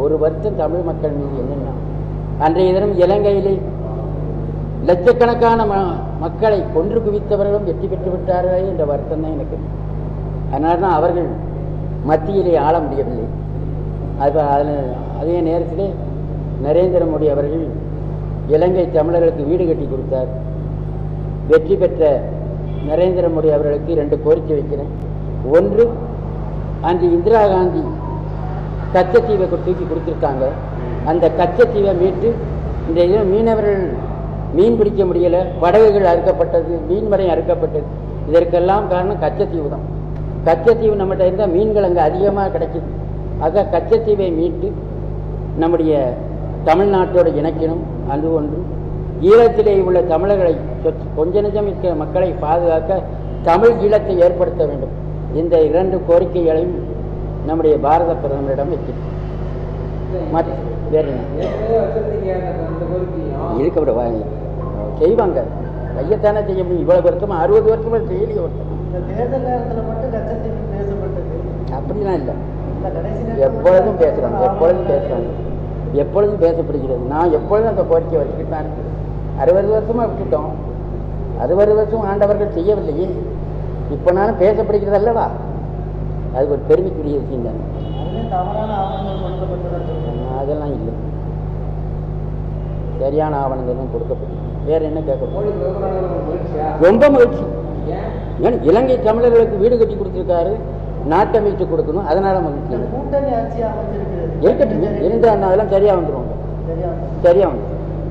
ஒரு வருத்தம் தமிழ் மக்கள் மீது என்னென்னா அன்றைய தினம் இலங்கையிலே லட்சக்கணக்கான ம- மக்களை கொன்று குவித்தவர்களும் வெற்றி பெற்று விட்டார்களே என்ற வருத்தம் தான் எனக்கு அதனால தான் அவர்கள் மத்தியிலே ஆள முடியவில்லை அது அதில் அதே நேரத்திலே நரேந்திர மோடி அவர்கள் இலங்கை தமிழர்களுக்கு வீடு கட்டி கொடுத்தார் வெற்றி பெற்ற நரேந்திர மோடி அவர்களுக்கு ரெண்டு கோரிக்கை வைக்கிறேன் ஒன்று அன்று இந்திரா காந்தி கச்சத்தீவை கு- தூக்கி கொடுத்துருக்காங்க அந்த கச்சத்தீவை மீட்டு இந்த இதில் மீனவர்கள் மீன் பிடிக்க முடியல படகுகள் அறுக்கப்பட்டது மீன்மரை அறுக்கப்பட்டது இதற்கெல்லாம் காரணம் கச்சத்தீவு தான் கச்சத்தீவு நம்மகிட்ட இருந்தால் மீன்கள் அங்கே அதிகமாக கிடைக்குது ஆக கச்சத்தீவை மீட்டு நம்முடைய தமிழ்நாட்டோடு இணைக்கணும் அது ஒன்று ஈழத்திலே உள்ள தமிழர்களை சொ- கொஞ்ச நெஞ்சம் இருக்கிற மக்களை பாதுகாக்க தமிழ் ஈழத்தை ஏற்படுத்த வேண்டும் இந்த இரண்டு கோரிக்கைகளையும் நம்முடைய பாரத பிரதமரிடம் வைக்கிறோம் மற்ற வேற என்ன ஏற்கனவே வச்சிருந்தீங்க அந்த அந்த கோரிக்கையும் இருக்கப்பட செய்வாங்க கையத்தானே செய்ய முடியும் இவ்வளவு வருஷமா அறுபது வருஷமா செய்யலையே ஒருத்தர் இந்த தேர்தல் நேரத்துல மட்டும் கச்சத்தீவு பேசப்பட்டது அப்படிலாம் இல்லை இந்த கடைசி நேரத்துல எப்பொழுதும் பேசுறாங்க எப்பொழுதும் பேசுறாங்க எப்பொழுதும் பேசப்படுகிறது நான் எப்பொழுதும் அந்த கோரிக்கை வச்சுக்கிட்டு தான் இருக்கேன் அறுபது வருஷமா விட்டுட்டோம் அறுபது வருஷம் ஆண்டவர்கள் செய்யவில்லையே இப்போ நானும் பேசப்படுகிறது அல்லவா அது ஒரு பெருமைக்குரிய விஷயம் தானே அதுலயும் தவறான ஆவணங்கள் கொடுக்கப்பட்டதா சொல்றாங்க அதெல்லாம் இல்லை சரியான ஆவணங்கள் தான் கொடுக்கப்படும் வேற என்ன கேட்க மோடி பிரதமராக உங்களுக்கு மகிழ்ச்சியா ரொம்ப மகிழ்ச்சி ஏன் ஏன்னா இலங்கை தமிழர்களுக்கு வீடு கட்டி கொடுத்துருக்காரு நாட்டை மீட்டு கொடுக்கணும் அதனால மகிழ்ச்சி இந்த கூட்டணி ஆட்சி அமைச்சிருக்கிறது இருக்கட்டும் இருந்தா அதெல்லாம் சரியா வந்துருவாங்க சரியா சரியா வந்துரும்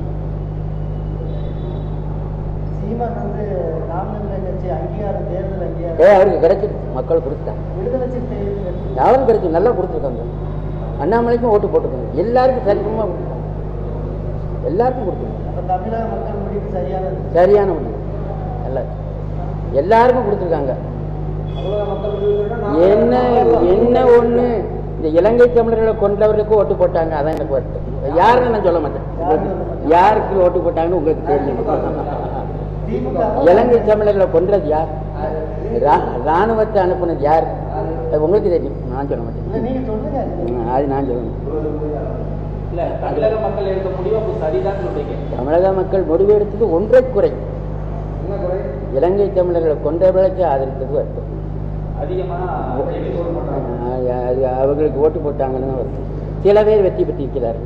சீமான் வந்து நாம் தமிழர் கட்சி அங்கீகாரம் தேர்தல் ஏ அங்கீகாரம் அவருக்கு கிடைச்சிருக்கு மக்கள் கொடுத்தாங்க விடுதலை சிறுத்தைகள் யாரும் கிடைச்சு நல்லா கொடுத்துருக்காங்க அண்ணாமலைக்கும் ஓட்டு போட்டுருக்காங்க எல்லாருக்கும் சரிசமமாக கொடுத்தாங்க எல்லாருக்கும் கொடுத்துருக்காங்க அப்ப தமிழக மக்கள் முடிவு சரியானது சரியான முடிவு எல்லாரும் எல்லாருக்கும் கொடுத்துருக்காங்க தமிழக மக்கள் விடுதலைன்னா என்ன என்ன ஒண்ணு இந்த இலங்கை தமிழர்களை கொண்டவர்களுக்கு ஓட்டு போட்டாங்க அதான் எனக்கு வருத்தம் யாருன்னு நான் சொல்ல மாட்டேன் யாருக்கு ஓட்டு போட்டாங்கன்னு உங்களுக்கு தெரியும் திமுக இலங்கை தமிழர்களை கொன்றது யார் ரா- ராணுவத்தை அனுப்புனது யார் அது உங்களுக்கு தெரியும் நான் சொல்ல மாட்டேன் இல்ல நீங்க சொல்லுங்க ம், அது நான் சொல்லணும் இல்ல தமிழக மக்கள் எடுத்த முடிவு அப்போ சரிதான் சொல்றீங்க தமிழக மக்கள் முடிவு எடுத்தது ஒன்றை குறை என்ன குறை இலங்கை தமிழர்களை கொன்றவர்களுக்கு ஆதரித்தது வருத்தம் அதிகமா எண்ணி போட மாட்டாங்க ஆஹ் அது அவர்களுக்கு ஓட்டு போட்டாங்கன்னு தான் வருத்தம் சில பேர் வெற்றி பெற்றிருக்கிறார்கள்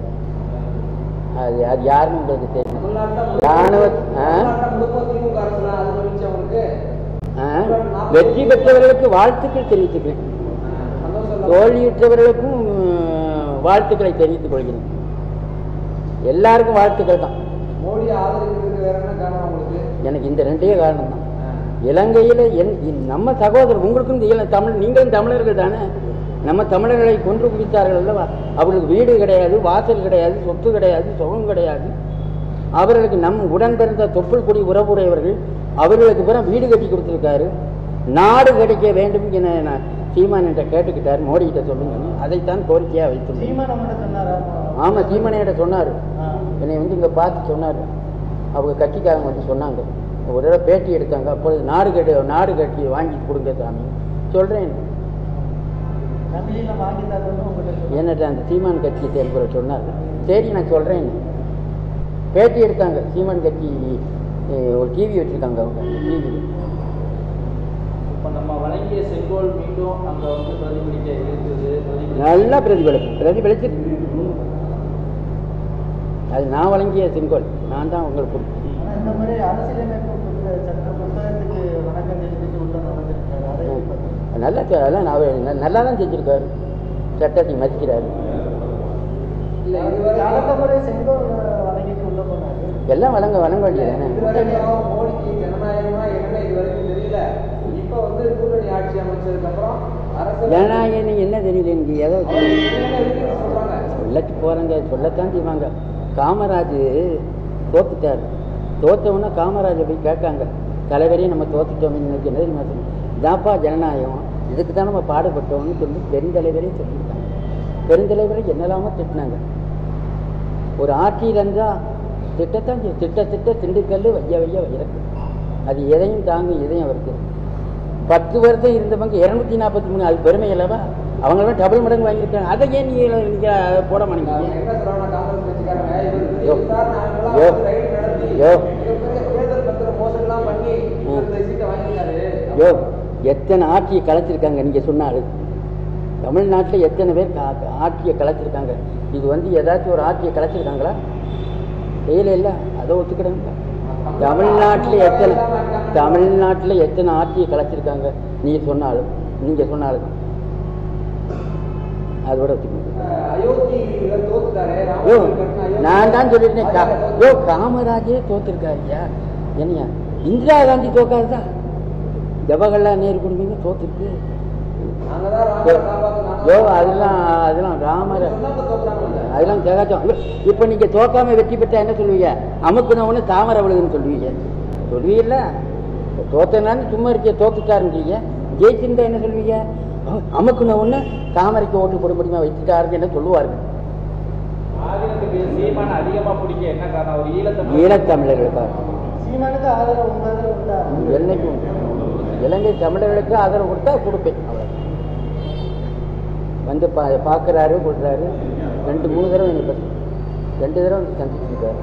அது அது யாருன்னு உங்களுக்கு தெரியும் ராணுவ ஆ? முழுக்க திமுக அரசு தான் அது மகிழ்ச்சி அவங்களுக்கு ஆஹ் வெற்றி பெற்றவர்களுக்கு வாழ்த்துக்கள் தெரிவித்துக்கிறேன் சந்தோஷம் தோல்வியுற்றவர்களுக்கும் ஆஹ், வாழ்த்துக்களை தெரிவித்துக் கொள்கிறேன் எல்லாருக்கும் வாழ்த்துக்கள் தான் மோடி ஆதரிக்கிறதுக்கு வேற என்ன காரணம் உங்களுக்கு எனக்கு இந்த ரெண்டே காரணம் தான் இலங்கையில என் இ- நம்ம சகோதரர் உங்களுக்கும் இந்த இல- தமிழ் நீங்களும் தமிழர்கள் தானே நம்ம தமிழர்களை கொன்று குவித்தார்கள் அல்லவா அவர்களுக்கு வீடு கிடையாது வாசல் கிடையாது சொத்து கிடையாது சுகம் கிடையாது அவர்களுக்கு நம் உடன் பிறந்த தொப்புள் குடி உறவுடையவர்கள் அவர்களுக்கு பிறகு வீடு கட்டி கொடுத்திருக்காரு நாடு கிடைக்க வேண்டும் என நான் சீமான் என்ற கேட்டுக்கிட்டார் மோடி கிட்ட சொல்லுங்க அதைத்தான் கோரிக்கையா வைத்துள்ளேன் சீமான் நம்மகிட்ட சொன்னாரா ஆமா சீமானையிட்ட சொன்னார் ஆ. என்னை வந்து இங்கே பார்த்து சொன்னார் அவங்க கட்சிக்காரங்க வந்து சொன்னாங்க ஒரு தடவை பேட்டி எடுத்தாங்க அப்பொழுது நாடு கட்டி நாடு கட்டி வாங்கி கொடுங்க சாமி சொல்கிறேன் தமிழில வாங்கி தரணும்னு உங்ககிட்ட சொன்னாரு. என்னட்ட அந்த சீமான் கட்சி தேர்தலை சொன்னார் சரி நான் சொல்கிறேன் பேட்டி எடுத்தாங்க சீமான் கட்சி அஹ், ஒரு டிவி வச்சுருக்காங்க அவங்க டிவி இப்ப நம்ம வழங்கிய செங்கோல் மீண்டும் அங்க வந்து பிரதிபலிக்க இருக்குது பிரதிபலிக்க நல்லா பிரதிபலிப்பு பிரதிபலிச்சு அது நான் வழங்கிய செங்கோல் நான் தான் உங்களுக்கு கொடுத்தேன் ஆனா இந்த மாதிரி அரசியலமைப்பு புத்த- சட்ட புத்தகத்துக்கு வணக்கம் தெரிவித்து உள்ள நடந்திருக்காரு அதை எப்படி பார்க்கறீங்க? நல்லா செ- அதெல்லாம் நான் ந- நல்லா தான் செஞ்சுருக்காரு சட்டத்தை மதிக்கிறாரு இல்ல இதுவரை அடுத்த முறை செங்கோல் வணங்கிட்டு உள்ள போனாரு எல்லாம் வழங்க வழங்க வேண்டியதானே இதுவரைக்கும் மோடிக்கு ஜனநாயகம்னா என்னன்னு இது வரைக்கும் தெரியல இப்ப வந்து கூட்டணி ஆட்சி அமைச்சதுக்கு அப்புறம் அரசு ஜனநாயகம் என்ன தெரியல எனக்கு ஏதோ அவங்க என்னென்ன இருக்குன்னு சொல்றாங்க சொல்லச்சு போகிறாங்க சொல்லத்தான் செய்வாங்க காமராஜ் தோத்துட்டார் தோத்தவொன்னே காமராஜை போய் கேட்காங்க தலைவரையும் நம்ம தோத்துட்டோம் இன்னைக்கு என்ன தெரியுமா சொல்லு இதாப்பா ஜனநாயகம் இதுக்கு தான் நம்ம பாடுபட்டோம்னு சொல்லி பெருந்தலைவரே சொல்லிட்டாங்க பெருந்தலைவரை என்னெல்லாமோ திட்டினாங்க ஒரு ஆட்சியில் இருந்தால் திட்டத்தான் செய்யும். திட்ட திட்ட திண்டுக்கல் வைய வைய வைரக்கு அது எதையும் தாங்கும் எதையும் அவருக்கு பத்து வருஷம் இருந்தவங்க இரநூத்தி நாற்பத்தி மூணு அது பெருமை அல்லவா அவங்களும் டபுள் மடங்கு வாங்கியிருக்காங்க அதை ஏன் நீ நீங்க போட அவங்க மாட்டேங்கிறீங்க என்ன சொல்றாங்க காங்கிரஸ் கட்சிக்காரங்க இவர் பெரிய யோ. விசாரணை ஆணையெல்லாம் யோ. வந்து ரைடு நடத்தி யோ. மிகப்பெரிய தேர்தல் பத்திர மோசடிலாம் பண்ணி ம். இந்த சீட்டை வாங்கிட்டாரு யோ எத்தனை ஆட்சியை கலைச்சிருக்காங்க நீங்க சொன்னாரு தமிழ்நாட்டில் எத்தனை பேர் கா- கா- ஆட்சியை கலைச்சிருக்காங்க இது வந்து ஏதாச்சும் ஒரு ஆட்சியை கலைச்சிருக்காங்களா செய்யல இல்ல அதை ஒத்துக்கிடுங்க தமிழ்நாட்டில் எத்தனை தமிழ்நாட்டில் எத்தனை ஆட்சியை கலைச்சிருக்காங்க நீங்க சொன்னாலும் நீங்க சொன்னாலும் அதோட ஒத்துக்கணும் அஹ் அயோத்தி இவர் தோத்துட்டாரு யோ ராமர் கட்டின அயோத்தி- நான் தான் சொல்லியிருந்தேன் கா- ராஜா யோ தோத்துட்டாரு. காமராஜே தோத்துருக்காருயா என்னையா இந்திரா காந்தி தோக்காதுதா ஜவஹர்லால் நேரு குடும்பங்க தோத்துருக்கு நாங்க தான் ராமரை காப்பாத்தணும். யோ அதெல்லாம் அதெல்லாம் ராமர் சொன்னாங்க தோக்குறாங்கல்ல. அதெல்லாம் ஜெகாச்சம் இப்போ நீங்க தோக்காம வெற்றி பெற்றா என்ன சொல்லுவீங்க அமுக்குனவனு தாமரை விழுதுன்னு சொல்லுவீங்க சொல்லுவீல்ல தோத்தனான்னு சும்மா இருக்கிய தோத்துட்டாருன்றீங்க ஜெயிச்சிருந்தா என்ன சொல்லுவீங்க அமுக்குனவொன்னு தாமரைக்கு ஓட்டு போட முடியுமா வச்சுட்டாருன்னு என்ன சொல்லுவார்கள் ஆதீனத்துக்கு சீமான அதிகமா பிடிக்க என்ன காரணம் அவர் ஈழத்தமிழ் ஈழத்தமிழர்களுக்காக சீமானுக்கு ஆதரவு உங்க ஆதரவு உண்டா என்னைக்கும் இலங்கை தமிழர்களுக்கு ஆதரவு கொடுத்தா கொடுப்பேன் அவ்வளவு வந்து பா பார்க்குறாரு கொடுறாரு ரெண்டு மூணு தடவை என்னை பத்தி ரெண்டு தடவை வந்து சந்திச்சிருக்காரு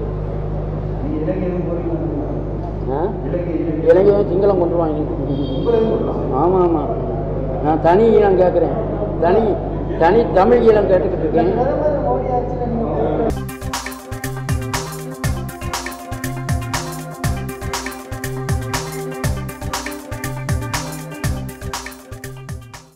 ஆ இலங்கை வந்து சிங்களம் கொண்டு வாங்க ஆமாம் ஆமாம் நான் தனி ஈழம் கேட்குறேன் தனி தனி தமிழ் ஈழம் கேட்டுக்கிட்டு இருக்கேன் பிரதமர்